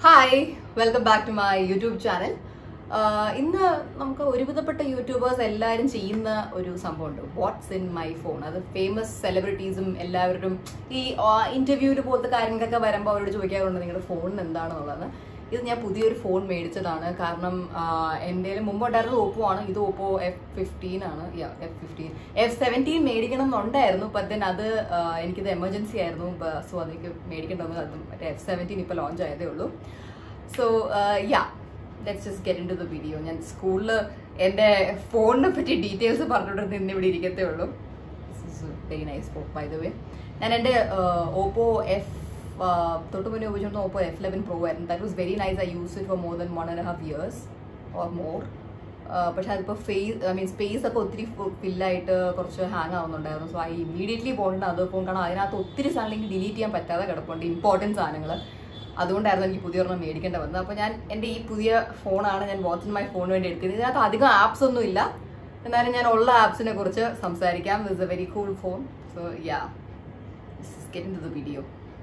Hi welcome back to my YouTube channel ഇന്ന് നമുക്ക് ഒരുവിധപ്പെട്ട യൂട്യൂബേഴ്സ് എല്ലാവരും ചെയ്യുന്ന ഒരു സംഭവമുണ്ട് വാട്ട്സ് ഇൻ മൈ ഫോൺ അത് ഫേമസ് സെലിബ്രിറ്റീസും എല്ലാവരും ഈ ഇന്റർവ്യൂവിൽ പോലത്തെ കാര്യങ്ങളൊക്കെ വരുമ്പോൾ അവരോട് ചോദിക്കാറുണ്ട് നിങ്ങളുടെ ഫോണിന് എന്താണെന്നുള്ളത് ഇത് ഞാൻ പുതിയൊരു ഫോൺ മേടിച്ചതാണ് കാരണം എൻ്റെ മുമ്പ് ഉണ്ടായിരുന്നത് ഓപ്പോ ആണ് ഇത് ഓപ്പോ എഫ് ഫിഫ്റ്റീൻ ആണ് എഫ് ഫിഫ്റ്റീൻ എഫ് സെവൻറ്റീൻ മേടിക്കണം എന്നുണ്ടായിരുന്നു ബട്ട് ദെൻ അത് ആ, എനിക്കിത് എമർജൻസി ആയിരുന്നു സോ അതെനിക്ക് മേടിക്കേണ്ടത് അതും മറ്റേ എഫ് സെവൻറ്റീൻ ഇപ്പോൾ ലോഞ്ച് ആയതേ ഉള്ളൂ so yeah let's just get into the video വീഡിയോ ഞാൻ സ്കൂളിൽ എൻ്റെ ഫോണിനെ പറ്റി ഡീറ്റെയിൽസ് പറഞ്ഞിട്ട് ഇന്ന് ഇവിടെ ഇരിക്കത്തേ ഉള്ളൂ very nice phone by the way ഞാൻ എൻ്റെ ഓപ്പോ എഫ് തൊട്ട് മുന്നേ ഉപയോഗിച്ചിരുന്ന ഓപ്പോ എഫ് ലെവൻ പ്രോ ആയിരുന്നു that was very nice I use it for more than one and half years or more പക്ഷെ അതിപ്പോൾ ഫേസ് ഐ മീൻ സ്പേസ് ഒക്കെ ഒത്തിരി ഫില്ലായിട്ട് കുറച്ച് ഹാങ് ആവുന്നുണ്ടായിരുന്നു സോ ഐ ഇമീഡിയറ്റ്ലി പോകേണ്ട അത് ഫോൺ കാരണം അതിനകത്ത് ഒത്തിരി സാധനം എനിക്ക് ഡിലീറ്റ് ചെയ്യാൻ പറ്റാതെ കിടപ്പുണ്ട് ഇമ്പോർട്ടൻറ്റ് സാധനങ്ങൾ അതുകൊണ്ടായിരുന്നു എനിക്ക് പുതിയ ഒരെണ്ണം മേടിക്കേണ്ടി വന്നത് അപ്പോൾ ഞാൻ എൻ്റെ ഈ പുതിയ ഫോണാണ് ഞാൻ വാച്ച് മൈ ഫോണിന് വേണ്ടി എടുത്തത് ഇതിനകത്ത് അധികം ആപ്സ് ഒന്നും ഇല്ല എന്നാലും ഞാൻ ഉള്ള ആപ്സിനെ കുറിച്ച് സംസാരിക്കാം it's a very cool phone so yeah get into the video okay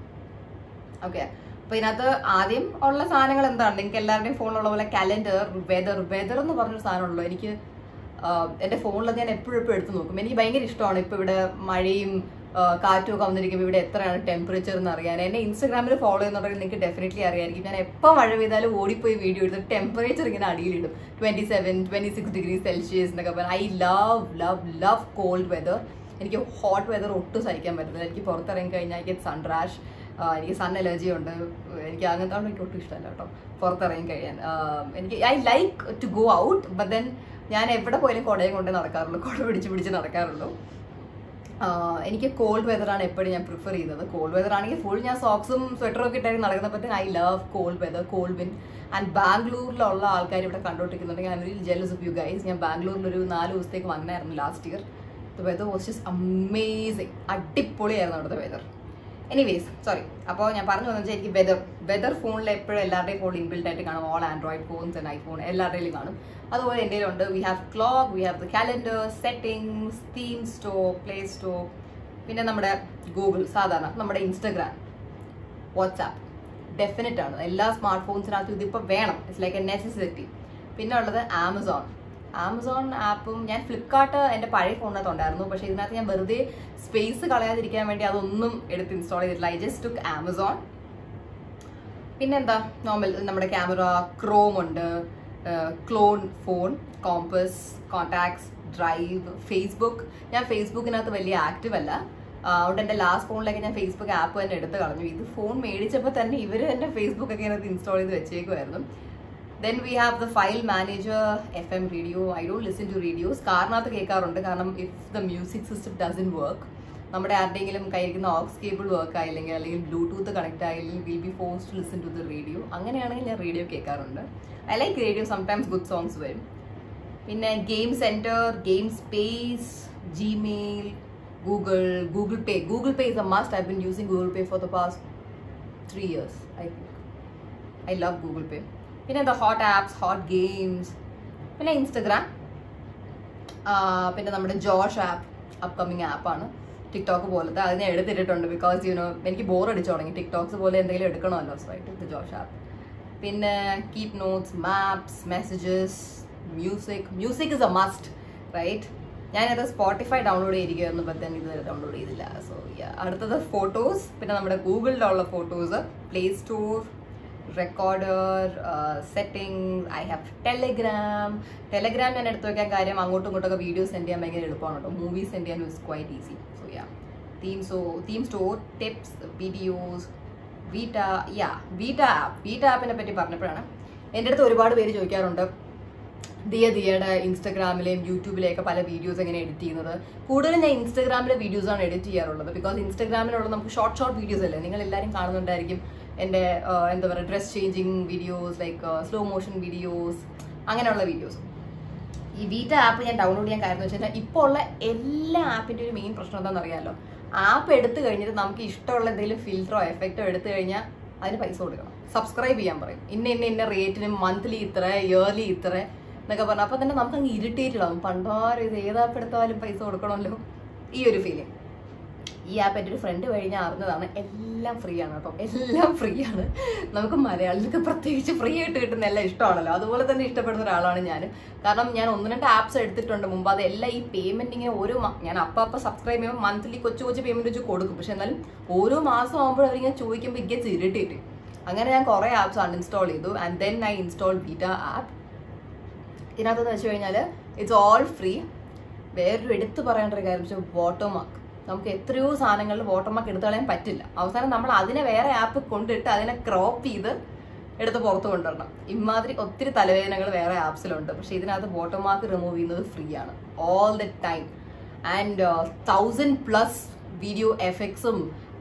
ഓക്കെ അപ്പൊ ഇതിനകത്ത് ആദ്യം ഉള്ള സാധനങ്ങൾ എന്താണ് നിങ്ങൾക്ക് എല്ലാവരുടെയും ഫോണിലുള്ള പോലെ കലണ്ടർ വെതർ വെതർ എന്ന് പറഞ്ഞൊരു സാധനമുള്ളൂ എനിക്ക് ആഹ്, എൻ്റെ ഫോണിൽ ഞാൻ എപ്പോഴും എപ്പോഴും എടുത്ത് നോക്കും എനിക്ക് ഭയങ്കര ഇഷ്ടമാണ് ഇപ്പോൾ ഇവിടെ മഴയും ആഹ്, കാറ്റും ഒക്കെ വന്നിരിക്കുമ്പോൾ ഇവിടെ എത്രയാണ് ടെമ്പറേച്ചർ എന്ന് അറിയാൻ എന്നെ ഇൻസ്റ്റാഗ്രാമിൽ ഫോളോ ചെയ്യുന്നുണ്ടെങ്കിൽ നിങ്ങൾക്ക് ഡെഫിനറ്റ്ലി അറിയായിരിക്കും ഞാൻ എപ്പോൾ മഴ പെയ്താലും ഓടിപ്പോയി വീഡിയോ എടുത്ത് ടെമ്പറേച്ചർ ഇങ്ങനെ അടിയിലിടും twenty seven twenty six degree Celsius എന്നൊക്കെ പറഞ്ഞാൽ I love love love cold weather എനിക്ക് ഹോട്ട് വെതർ ഒട്ടും സഹിക്കാൻ പറ്റുന്നില്ല എനിക്ക് പുറത്തിറങ്ങി കഴിഞ്ഞാൽ എനിക്ക് സൺറാഷ് എനിക്ക് സൺ അലർജി ഉണ്ട് എനിക്ക് അങ്ങനത്തെ ആണെങ്കിൽ എനിക്ക് ഒട്ടും ഇഷ്ടമല്ല കേട്ടോ പുറത്തിറങ്ങി കഴിയാൻ ആഹ് എനിക്ക് I like to go out but then ഞാൻ എവിടെ പോയാലും കുടയും കൊണ്ട് നടക്കാറുള്ളൂ കുട പിടിച്ച് പിടിച്ച് നടക്കാറുള്ളൂ ആഹ് എനിക്ക് കോൾഡ് വെതറാണ് എപ്പോഴും ഞാൻ പ്രിഫർ ചെയ്യുന്നത് കോൾഡ് വെതർ ആണെങ്കിൽ ഫുൾ ഞാൻ സോക്സും സ്വെറ്ററും ഒക്കെ ഇട്ടായിരുന്നു നടക്കുന്നപ്പോഴത്തേക്ക് I love cold weather cold wind and ബാംഗ്ലൂരിലുള്ള ആൾക്കാർ ഇവിടെ കണ്ടോട്ടിരിക്കുന്നുണ്ടെങ്കിൽ I very jealous of you guys ഞാൻ ബാംഗ്ലൂരിൽ ഒരു നാല് ദിവസത്തേക്ക് വന്നായിരുന്നു last year the weather was just amazing അടിപൊളിയായിരുന്നു അവിടുത്തെ വെതർ എനിവേസ് സോറി അപ്പോൾ ഞാൻ പറഞ്ഞു വന്നത് വെച്ചാൽ എനിക്ക് വെതർ വെതർ ഫോണിൽ എപ്പോഴും എല്ലാവരുടെയും ഫോണിൽ ഇൻബിൽഡ് ആയിട്ട് കാണും all Android phones and iPhone എല്ലാവരുടെയും കാണും അതുപോലെ എൻ്റെ ഉണ്ട് we have clock we have the calendar settings theme store play store പിന്നെ നമ്മുടെ ഗൂഗിൾ സാധാരണ നമ്മുടെ ഇൻസ്റ്റഗ്രാം വാട്സാപ്പ് ഡെഫിനറ്റ് ആണ് എല്ലാ സ്മാർട്ട് ഫോൺസിനകത്തും ഇതിപ്പോൾ വേണം ഇറ്റ്സ് ലൈക്ക് എ നെസസിറ്റി പിന്നെ ഉള്ളത് ആമസോൺ ആമസോൺ ആപ്പും ഞാൻ ഫ്ലിപ്കാർട്ട് എൻ്റെ പഴയ ഫോണിനകത്ത് ഉണ്ടായിരുന്നു പക്ഷേ ഇതിനകത്ത് ഞാൻ വെറുതെ സ്പേസ് കളയാതിരിക്കാൻ വേണ്ടി അതൊന്നും എടുത്ത് ഇൻസ്റ്റാൾ ചെയ്തിട്ടില്ല ഐ ജസ്റ്റ് ടുക്ക് ആമസോൺ പിന്നെന്താ നോർമൽ നമ്മുടെ ക്യാമറ ക്രോം ഉണ്ട് clone phone compass contacts drive Facebook ഞാൻ ഫേസ്ബുക്കിനകത്ത് വലിയ ആക്റ്റീവ് അല്ല ആ, അതുകൊണ്ട് എൻ്റെ ലാസ്റ്റ് ഫോണിലേക്ക് ഞാൻ ഫേസ്ബുക്ക് ആപ്പ് തന്നെ എടുത്ത് കളഞ്ഞു ഇത് ഫോൺ മേടിച്ചപ്പോൾ തന്നെ ഇവർ എൻ്റെ ഫേസ്ബുക്ക് ഒക്കെ ഇതിനകത്ത് ഇൻസ്റ്റാൾ ചെയ്ത് വെച്ചേക്കുമായിരുന്നു then we have the file manager F M radio I don't listen to radios കാറിനകത്ത് കേൾക്കാറുണ്ട് കാരണം if the music system doesn't work നമ്മുടെ ആരുടെയെങ്കിലും കയ്യിരിക്കുന്ന ഓക്സ് കേബിൾ വർക്ക് ആയില്ലെങ്കിൽ അല്ലെങ്കിൽ ബ്ലൂടൂത്ത് കണക്ട് ആയില്ലെങ്കിൽ will be force to listen to the radio അങ്ങനെയാണെങ്കിൽ ഞാൻ റേഡിയോ കേൾക്കാറുണ്ട് I like radio sometimes good songs വരും പിന്നെ game center game space Gmail Google Google Pay Google Pay is a must I been using Google Pay for the past three years I think I love Google Pay പിന്നെ the hot apps hot games പിന്നെ Instagram പിന്നെ നമ്മുടെ Josh app upcoming ആപ്പാണ് TikTok പോലത്തെ അത് ഞാൻ എടുത്തിട്ടിട്ടുണ്ട് because you know എനിക്ക് ബോർ അടിച്ചു തുടങ്ങി ടിക്ടോക്സ് പോലെ എന്തെങ്കിലും എടുക്കണമല്ലോ so I took Josh app പിന്നെ keep notes maps messages music music is a must right ഞാനത് സ്പോട്ടിഫൈ ഡൗൺലോഡ് ചെയ്തിരിക്കുകയായിരുന്നു ബട്ട് ഞാൻ ഇതുവരെ ഡൗൺലോഡ് ചെയ്തില്ല സോ അടുത്തത് ഫോട്ടോസ് പിന്നെ നമ്മുടെ ഗൂഗിളിലുള്ള photos play store recorder settings I have Telegram Telegram ഞാൻ എടുത്തു വെക്കാൻ കാര്യം അങ്ങോട്ടും ഇങ്ങോട്ടൊക്കെ വീഡിയോ സെൻഡ് ചെയ്യാൻ ഭയങ്കര എളുപ്പമാണ് കേട്ടോ മൂവി സെൻഡ് ചെയ്യാൻ is quite easy so yeah theme so theme store tips videos Vita yeah Vita app Vita ആപ്പിനെ പറ്റി പറഞ്ഞപ്പോഴാണ് എൻ്റെ അടുത്ത് ഒരുപാട് പേര് ചോദിക്കാറുണ്ട് ദിയ ദിയയുടെ ഇൻസ്റ്റഗ്രാമിലെയും യൂട്യൂബിലെയൊക്കെ പല വീഡിയോസ് എങ്ങനെ എഡിറ്റ് ചെയ്യുന്നത് കൂടുതലും ഞാൻ ഇൻസ്റ്റഗ്രാമിലെ വീഡിയോസ് ആണ് എഡിറ്റ് ചെയ്യാറുള്ളത് ബിക്കോസ് ഇൻസ്റ്റഗ്രാമിലുള്ള നമുക്ക് ഷോർട്ട് ഷോർട്ട് വീഡിയോസ് അല്ലേ നിങ്ങൾ എല്ലാവരും കാണുന്നുണ്ടായിരിക്കും എൻ്റെ ആഹ്, എന്താ പറയുക dress changing videos like slow motion videos അങ്ങനെയുള്ള വീഡിയോസ് ഈ വീറ്റ ആപ്പ് ഞാൻ ഡൗൺലോഡ് ചെയ്യാൻ കാര്യം എന്ന് വെച്ച് കഴിഞ്ഞാൽ ഇപ്പോൾ ഉള്ള എല്ലാ ആപ്പിൻ്റെ ഒരു മെയിൻ പ്രശ്നം എന്താണെന്ന് അറിയാമല്ലോ ആപ്പ് എടുത്തു കഴിഞ്ഞിട്ട് നമുക്ക് ഇഷ്ടമുള്ള എന്തെങ്കിലും ഫിൽറ്ററോ എഫക്റ്റോ എടുത്തു കഴിഞ്ഞാൽ അതിന് പൈസ കൊടുക്കണം സബ്സ്ക്രൈബ് ചെയ്യാൻ പറയും ഇന്ന ഇന്ന ഇന്ന റേറ്റിന് മന്ത്ലി ഇത്ര ഇയർലി ഇത്ര എന്നൊക്കെ പറഞ്ഞു അപ്പോൾ തന്നെ നമുക്ക് അങ്ങ് ഇറിറ്റേറ്റഡ് ആവും പണ്ടാരും ഇത് ഏത് ആപ്പ് എടുത്താലും പൈസ കൊടുക്കണമല്ലോ ഈ ഒരു ഫീലിംഗ് ഈ ആപ്പ് എൻ്റെ ഒരു ഫ്രണ്ട് വഴി ഞാൻ അറിഞ്ഞതാണ് എല്ലാം ഫ്രീ ആണ് കേട്ടോ എല്ലാം ഫ്രീ ആണ് നമുക്ക് മലയാളികൾക്ക് പ്രത്യേകിച്ച് ഫ്രീ ആയിട്ട് കിട്ടുന്ന എല്ലാം ഇഷ്ടമാണല്ലോ അതുപോലെ തന്നെ ഇഷ്ടപ്പെടുന്ന ഒരാളാണ് ഞാൻ കാരണം ഞാൻ ഒന്ന് രണ്ട് ആപ്സ് എടുത്തിട്ടുണ്ട് മുമ്പ് അതെല്ലാം ഈ പേയ്മെന്റ് ഇങ്ങനെ ഓരോ മ- ഞാൻ അപ്പ അപ്പ സബ്സ്ക്രൈബ് ചെയ്യുമ്പോൾ മന്ത്ലി കൊച്ചു കൊച്ചു പേയ്മെന്റ് വെച്ച് കൊടുക്കും പക്ഷെ എന്നാലും ഓരോ മാസം ആകുമ്പോൾ അവരിങ്ങനെ ചോദിക്കുമ്പോൾ ഇങ്ങനെ ഇറിറ്റേറ്റ് അങ്ങനെ ഞാൻ കുറേ ആപ്സ് അൺഇൻസ്റ്റാൾ ചെയ്തു and then I install Vita app ഇതിനകത്തെന്ന് വെച്ച് കഴിഞ്ഞാൽ ഇറ്റ്സ് ഓൾ ഫ്രീ വേറൊരു എടുത്തു പറയേണ്ട ഒരു കാര്യം വെച്ചാൽ വാട്ടർമാർക്ക് നമുക്ക് എത്രയോ സാധനങ്ങളിൽ വാട്ടർമാർക്ക് എടുത്തു കളയാൻ പറ്റില്ല അവസാനം നമ്മൾ അതിനെ വേറെ ആപ്പ് കൊണ്ടിട്ട് അതിനെ ക്രോപ്പ് ചെയ്ത് എടുത്ത് പുറത്ത് കൊണ്ടുവരണം ഇമാതിരി ഒത്തിരി തലവേദനകൾ വേറെ ആപ്സിലുണ്ട് പക്ഷേ ഇതിനകത്ത് വാട്ടർമാർക്ക് റിമൂവ് ചെയ്യുന്നത് ഫ്രീ ആണ് all the time and thousand plus video എഫക്ട്സും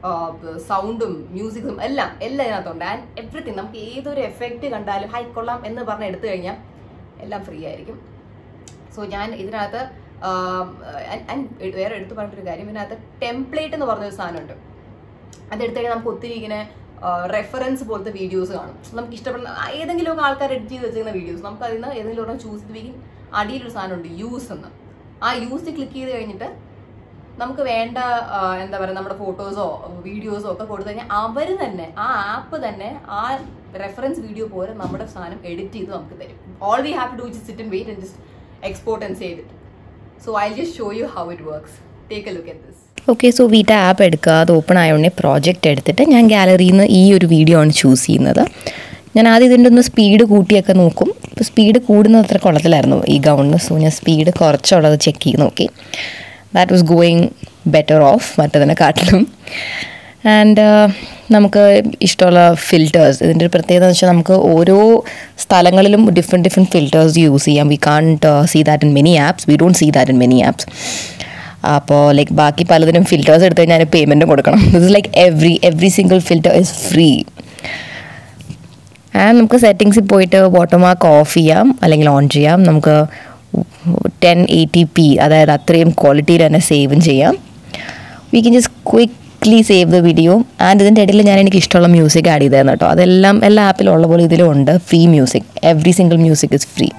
സൗണ്ടും മ്യൂസിക്കും എല്ലാം എല്ലാം ഇതിനകത്തുണ്ട് ആൻഡ് എവറിത്തിങ് നമുക്ക് ഏതൊരു എഫക്റ്റ് കണ്ടാലും ഹൈ കൊള്ളാം എന്ന് പറഞ്ഞ് എടുത്തു കഴിഞ്ഞാൽ എല്ലാം ഫ്രീ ആയിരിക്കും സോ ഞാൻ ഇതിനകത്ത് ആം, and- and വേറെ എടുത്തു പറഞ്ഞൊരു കാര്യം ഇതിനകത്ത് ടെംപ്ലേറ്റ് എന്ന് പറഞ്ഞൊരു സാധനമുണ്ട് അതെടുത്ത് കഴിഞ്ഞാൽ നമുക്ക് ഒത്തിരി ഇങ്ങനെ റെഫറൻസ് പോലത്തെ വീഡിയോസ് കാണും നമുക്ക് ഇഷ്ടപ്പെടുന്ന ആ, ഏതെങ്കിലും ഒക്കെ ആൾക്കാർ എഡിറ്റ് ചെയ്ത് വെച്ചിരുന്ന വീഡിയോസ് നമുക്ക് അതിൽ നിന്ന് ഏതെങ്കിലും ഒരെണ്ണം ചൂസ് ചെയ്തിരിക്കും അടിയിലൊരു സാധനമുണ്ട് യൂസ് എന്ന് ആ യൂസ് ക്ലിക്ക് ചെയ്ത് കഴിഞ്ഞിട്ട് നമുക്ക് വേണ്ട ആ, എന്താ പറയുക നമ്മുടെ ഫോട്ടോസോ വീഡിയോസോ ഒക്കെ കൊടുത്തു കഴിഞ്ഞാൽ അവർ തന്നെ ആ ആപ്പ് തന്നെ ആ റെഫറൻസ് വീഡിയോ പോലെ നമ്മുടെ സാധനം എഡിറ്റ് ചെയ്ത് നമുക്ക് തരും all we have to do sit and wait and just export and save it so I just show you how it works take a look at this okay so Vita app എടുക്കുക അത് open ആയതുകൊണ്ടേ project എടുത്തിട്ട് ഞാൻ ഗാലറിയിൽ നിന്ന് ഈ ഒരു video ആണ് choose ചെയ്യുന്നത് ഞാൻ ആദ്യം ഇതിൻ്റെ ഒന്ന് സ്പീഡ് കൂട്ടിയൊക്കെ നോക്കും ഇപ്പോൾ സ്പീഡ് കൂടുന്നത് അത്ര കുളത്തിലായിരുന്നു ഈ ഗൗണിന് സോ ഞാൻ സ്പീഡ് കുറച്ചുള്ളത് ചെക്ക് ചെയ്ത് നോക്കി that was going better off മറ്റതിനെക്കാട്ടിലും ആൻഡ് നമുക്ക് ഇഷ്ടമുള്ള ഫിൽറ്റേഴ്സ് ഇതിൻ്റെ ഒരു പ്രത്യേകത എന്ന് വെച്ചാൽ നമുക്ക് ഓരോ സ്ഥലങ്ങളിലും ഡിഫറെൻറ്റ് ഡിഫറെൻറ്റ് ഫിൽറ്റേഴ്സ് യൂസ് ചെയ്യാം we can't see that in many apps we don't see that in many apps അപ്പോൾ ലൈക്ക് ബാക്കി പലതിനും ഫിൽറ്റേഴ്സ് എടുത്ത് കഴിഞ്ഞാൽ പേയ്മെൻറ്റും കൊടുക്കണം this is like every every single filter is free and നമുക്ക് സെറ്റിങ്സിൽ പോയിട്ട് വാട്ടർമാർക്ക് ഓഫ് ചെയ്യാം അല്ലെങ്കിൽ ഓൺ ചെയ്യാം നമുക്ക് ടെൻ എയ്റ്റി പി അതായത് അത്രയും ക്വാളിറ്റിയിൽ തന്നെ സേവും ചെയ്യാം we can just quickly save the video and ഇതിൻ്റെ ഇടയിൽ ഞാൻ എനിക്ക് ഇഷ്ടമുള്ള മ്യൂസിക് ആഡ് ചെയ്തായിരുന്നു കേട്ടോ അതെല്ലാം എല്ലാ ആപ്പിലും ഉള്ള പോലെ ഇതിലും ഉണ്ട് free music every single music is free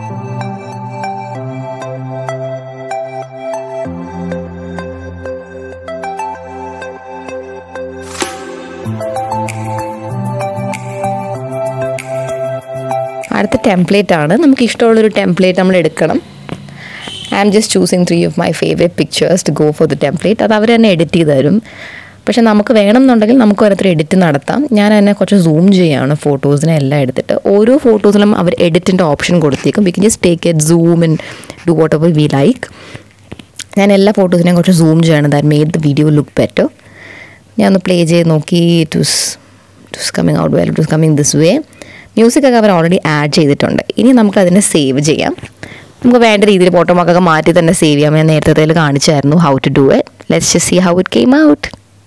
അടുത്ത ടെംപ്ലേറ്റ് ആണ് നമുക്ക് ഇഷ്ടമുള്ളൊരു ടെംപ്ലേറ്റ് നമ്മൾ എടുക്കണം I am just choosing three of my favourite pictures to go for the template അത് അവർ തന്നെ എഡിറ്റ് ചെയ്ത് തരും പക്ഷെ നമുക്ക് വേണമെന്നുണ്ടെങ്കിൽ നമുക്ക് ഓരോരുത്തർ എഡിറ്റ് നടത്താം ഞാൻ തന്നെ കുറച്ച് സൂം ചെയ്യുകയാണ് ഫോട്ടോസിനെ എല്ലാം എടുത്തിട്ട് ഓരോ ഫോട്ടോസിലും അവർ എഡിറ്റിൻ്റെ ഓപ്ഷൻ കൊടുത്തേക്കും we can just take it zoom and do whatever we like ഞാൻ എല്ലാ ഫോട്ടോസിനെയും കുറച്ച് സൂം ചെയ്യണം that made the video look better ഞാൻ ഒന്ന് പ്ലേ ചെയ്ത് നോക്കി it was it was coming out well it was coming this way music ഒക്കെ അവർ ഓൾറെഡി ആഡ് ചെയ്തിട്ടുണ്ട് ഇനി നമുക്ക് അതിനെ സേവ് ചെയ്യാം നമുക്ക് വേണ്ട രീതിയിൽ ഫോട്ടോമാക്കൊക്കെ മാറ്റി തന്നെ സേവ് ചെയ്യാം ഞാൻ നേരത്തെ കാണിച്ചായിരുന്നു how to do it let's just see how it came out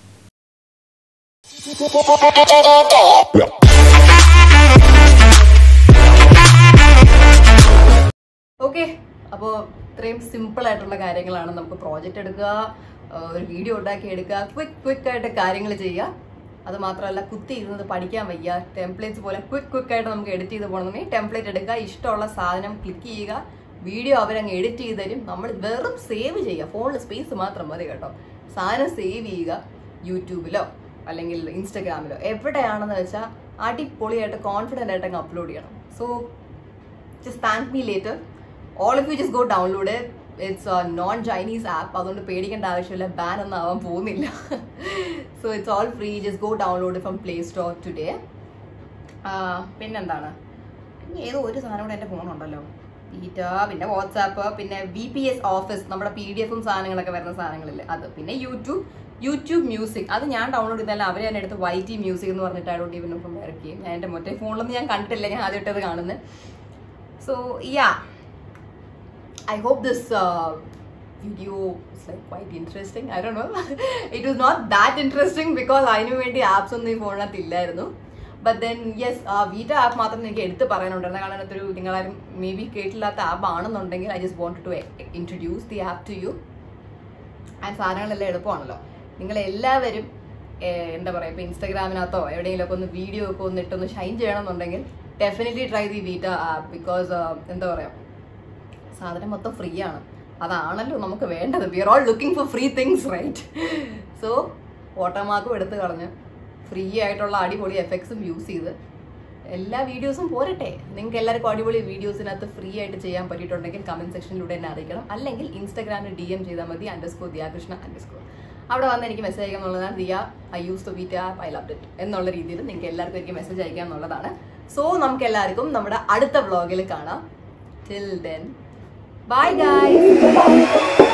okay അപ്പോൾ ഇത്രയും സിമ്പിൾ ആയിട്ടുള്ള കാര്യങ്ങളാണ് നമുക്ക് പ്രോജക്റ്റ് എടുക്കുക ആ, ഒരു വീഡിയോ ഉണ്ടാക്കി എടുക്കുക ക്വിക്ക് ക്വിക്ക് ആയിട്ട് കാര്യങ്ങൾ ചെയ്യുക അത് മാത്രമല്ല കുത്തി ഇരുന്നത് പഠിക്കാൻ വയ്യ ടെംപ്ലേറ്റ്സ് പോലെ ക്വിക്ക് ക്വിക്ക് ആയിട്ട് നമുക്ക് എഡിറ്റ് ചെയ്ത് പോകണമെന്നുണ്ടെങ്കിൽ ടെംപ്ലേറ്റ് എടുക്കുക ഇഷ്ടമുള്ള സാധനം ക്ലിക്ക് ചെയ്യുക വീഡിയോ അവരങ്ങ് എഡിറ്റ് ചെയ്ത് തരും നമ്മൾ വെറും സേവ് ചെയ്യുക ഫോണിൽ സ്പേസ് മാത്രം മതി കേട്ടോ സാധനം സേവ് ചെയ്യുക യൂട്യൂബിലോ അല്ലെങ്കിൽ ഇൻസ്റ്റഗ്രാമിലോ എവിടെയാണെന്ന് വെച്ചാൽ അടിപൊളിയായിട്ട് കോൺഫിഡൻ്റ് ആയിട്ട് അങ്ങ് അപ്ലോഡ് ചെയ്യണം so just thank me later. All of you just go download it. It's a non Chinese app. അതുകൊണ്ട് പേടിക്കേണ്ട ആവശ്യമില്ല ബാൻ ഒന്നും ആവാൻ പോകുന്നില്ല so it's all free just go download from play store today പിന്നെന്താണ് ഇനി ഏതോ ഒരു സാധനം കൂടെ എൻ്റെ ഫോണുണ്ടല്ലോ ഈറ്റ പിന്നെ വാട്സാപ്പ് പിന്നെ വി പി എസ് ഓഫീസ് നമ്മുടെ പി ഡി എഫും സാധനങ്ങളൊക്കെ വരുന്ന സാധനങ്ങളില്ലേ അത് പിന്നെ യൂട്യൂബ് യൂട്യൂബ് മ്യൂസിക് അത് ഞാൻ ഡൗൺലോഡ് ചെയ്താൽ അവർ തന്നെ എടുത്ത് വൈ ടി മ്യൂസിക് എന്ന് പറഞ്ഞിട്ട് ഐ ഡോണ്ട് ഈവൻ ഫ്രം ഇറക്കി ഞാൻ എൻ്റെ മറ്റേ ഫോണിലൊന്നും ഞാൻ കണ്ടിട്ടില്ല ഞാൻ ആദ്യമായിട്ടത് കാണുന്നത് So yeah, I hope this uh, video is like quite interesting. I don't know. it was not that interesting because അതിനു വേണ്ടി ആപ്സ് ഒന്നും ഈ ഫോണിനകത്ത് ഇല്ലായിരുന്നു but then yes Vita app മാത്രം എനിക്ക് എടുത്ത് പറയാനുണ്ടായിരുന്നു കാരണം അതൊരു നിങ്ങളാരും മേ ബി കേട്ടില്ലാത്ത ആപ്പ് ആണെന്നുണ്ടെങ്കിൽ I just want to introduce the app to you and സാധനങ്ങളെല്ലാം എളുപ്പമാണല്ലോ നിങ്ങൾ എല്ലാവരും ഏഹ്, എന്താ പറയുക ഇപ്പോൾ ഇൻസ്റ്റാഗ്രാമിനകത്തോ എവിടെയെങ്കിലുമൊക്കെ ഒന്ന് വീഡിയോ ഒക്കെ ഒന്ന് ഇട്ടൊന്ന് ഷൈൻ ചെയ്യണമെന്നുണ്ടെങ്കിൽ definitely try the Vita app because എന്താ പറയുക സാധനം മൊത്തം ഫ്രീ ആണ് അതാണല്ലോ നമുക്ക് വേണ്ടത് we are all looking for free things right so so വാട്ടർമാർക്കും എടുത്ത് കളഞ്ഞ് ഫ്രീ ആയിട്ടുള്ള അടിപൊളി എഫക്ട്സും യൂസ് ചെയ്ത് എല്ലാ വീഡിയോസും പോരട്ടെ നിങ്ങൾക്ക് എല്ലാവർക്കും അടിപൊളി വീഡിയോസിനകത്ത് ഫ്രീ ആയിട്ട് ചെയ്യാൻ പറ്റിയിട്ടുണ്ടെങ്കിൽ കമന്റ് സെക്ഷനിലൂടെ എന്നെ അറിയിക്കണം അല്ലെങ്കിൽ ഇൻസ്റ്റാഗ്രാമിൽ ഡി എം ചെയ്താൽ മതി അണ്ടർസ്കോർ ദിയാകൃഷ്ണ അണ്ടർസ്കോർ അവിടെ വന്ന് എനിക്ക് മെസ്സേജ് അയക്കാം എന്നുള്ളതാണ് ദിയ I use to Vita app I love it എന്നുള്ള രീതിയിൽ നിങ്ങൾക്ക് എല്ലാവർക്കും എനിക്ക് മെസ്സേജ് അയക്കാം എന്നുള്ളതാണ് സോ നമുക്ക് എല്ലാവർക്കും നമ്മുടെ അടുത്ത വ്ളോഗിൽ കാണാം ടിൽ ദെൻ ബൈ ഗൈസ്